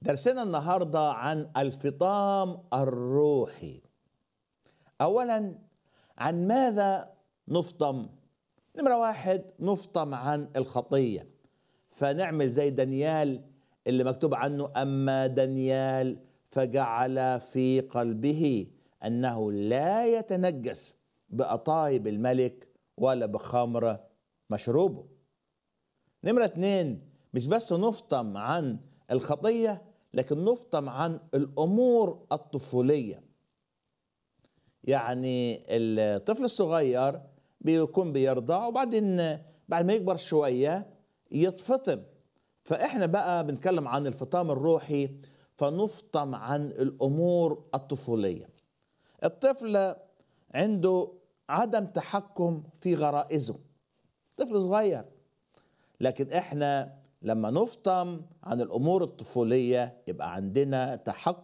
درسنا النهارده عن الفطام الروحي اولا عن ماذا نفطم نمره واحد نفطم عن الخطيه فنعمل زي دانيال اللي مكتوب عنه اما دانيال فجعل في قلبه انه لا يتنجس بأطايب الملك ولا بخمر مشروبه نمرة اتنين مش بس نفطم عن الخطية لكن نفطم عن الأمور الطفولية يعني الطفل الصغير بيكون بيرضع وبعدين بعد ما يكبر شوية يتفطم فإحنا بقى بنتكلم عن الفطام الروحي فنفطم عن الأمور الطفولية الطفل عنده عدم تحكم في غرائزه طفل صغير لكن احنا لما نفطم عن الامور الطفوليه يبقى عندنا تحكم